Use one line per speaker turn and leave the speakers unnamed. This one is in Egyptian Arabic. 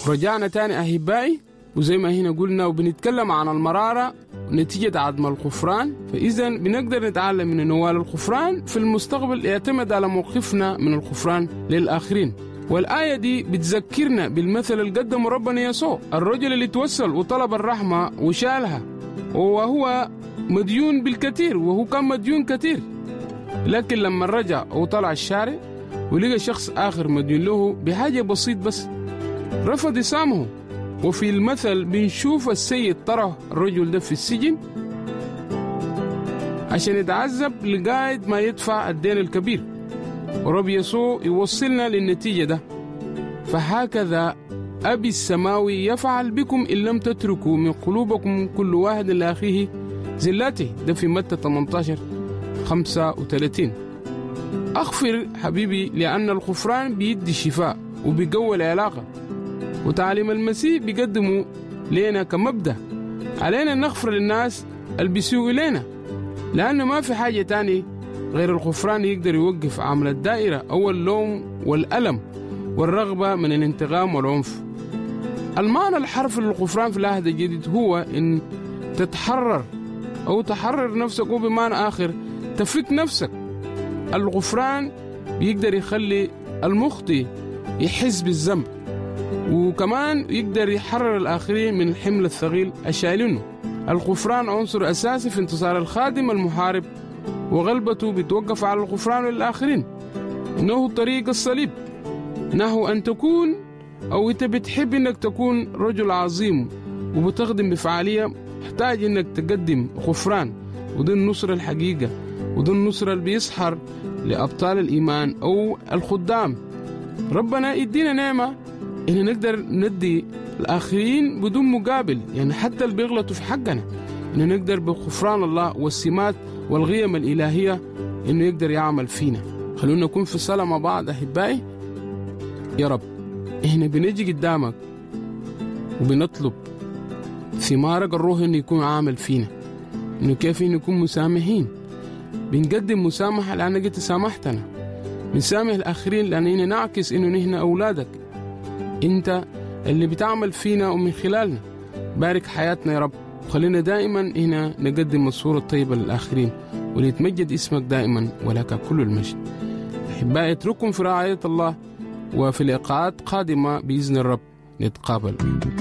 رجعنا تاني أحبائي وزي ما هنا قلنا وبنتكلم عن المرارة نتيجة عدم الغفران فإذا بنقدر نتعلم من نوال الغفران في المستقبل يعتمد على موقفنا من الغفران للآخرين والآية دي بتذكرنا بالمثل اللي قدمه ربنا يسوع الرجل اللي توسل وطلب الرحمة وشالها وهو مديون بالكثير وهو كان مديون كثير لكن لما رجع وطلع الشارع ولقى شخص آخر مديون له بحاجة بسيط بس رفض يسامحه وفي المثل بنشوف السيد طرح الرجل ده في السجن عشان يتعذب لغاية ما يدفع الدين الكبير ورب يسوع يوصلنا للنتيجة ده فهكذا أبي السماوي يفعل بكم إن لم تتركوا من قلوبكم كل واحد لأخيه زلاته ده في متى 18 35 أغفر حبيبي لأن الغفران بيدي شفاء وبيقوي العلاقة وتعليم المسيح بيقدمه لنا كمبدأ علينا نغفر للناس اللي بيسوءوا إلينا لأنه ما في حاجة تاني غير الغفران يقدر يوقف عمل الدائرة أو اللوم والألم والرغبة من الانتقام والعنف المعنى الحرفي للغفران في العهد الجديد هو إن تتحرر أو تحرر نفسك أو بمعنى آخر تفك نفسك الغفران بيقدر يخلي المخطئ يحس بالذنب وكمان يقدر يحرر الآخرين من الحمل الثقيل الشايلينه الغفران عنصر أساسي في انتصار الخادم المحارب وغلبته بتوقف على الغفران للآخرين إنه طريق الصليب إنه أن تكون أو أنت بتحب إنك تكون رجل عظيم وبتخدم بفعالية محتاج إنك تقدم غفران ودي النصرة الحقيقة ودي النصرة اللي بيسحر لأبطال الإيمان أو الخدام ربنا يدينا نعمة إن نقدر ندي الآخرين بدون مقابل يعني حتى اللي بيغلطوا في حقنا إن نقدر بغفران الله والسمات والقيم الإلهية إنه يقدر يعمل فينا خلونا نكون في صلاة مع بعض أحبائي يا رب إحنا بنجي قدامك وبنطلب ثمارك الروح إنه يكون عامل فينا إنه كيف نكون مسامحين بنقدم مسامحة لأنك أنت سامحتنا بنسامح الآخرين لأننا نعكس إنه نحن أولادك أنت اللي بتعمل فينا ومن خلالنا بارك حياتنا يا رب وخلينا دائما هنا نقدم الصورة الطيبة للآخرين وليتمجد اسمك دائما ولك كل المجد أحبائي اترككم في رعاية الله وفي لقاءات قادمة بإذن الرب نتقابل